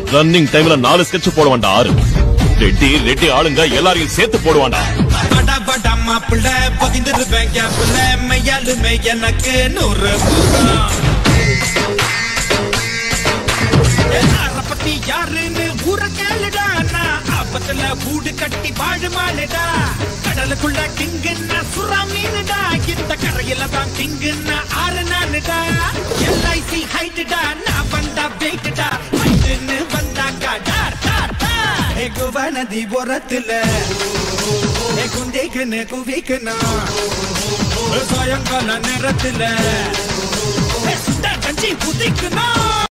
Running டைம்ல நாலு sketch போடுவான்டா ஆறு ரெட்டி ரெட்டி ஆளுங்க எல்லாரையும் சேர்த்து போடுவான்டா படா படா மாப்பிள்ள பதிந்திருப்பேன் கேப்புல மெய்யாலுமே எனக்கு நூறு பூரம். யாரை பத்தி யாருன்னு ஊர கேளுடா நான் ஆபத்துல கூடு கட்டி வாழுமானுடா கடலுக்குள்ள கிங்குன்னா சுறா மீனுடா இந்த கரையில தான் கிங்குன்னா ஆறு நானுடா எல்ஐசி ஹைட்டுடா நான் வந்தா வெயிட்டுடா ஹைட்டுன்னு வந்தாக்கா டார் டார் டார் எகுவ நதி ஓரத்துல ஏ குந்திக்குன்னு குவிக்கணும் சாயங்கால நேரத்துல ஏ சுண்டா கஞ்சி புதிக்கணும்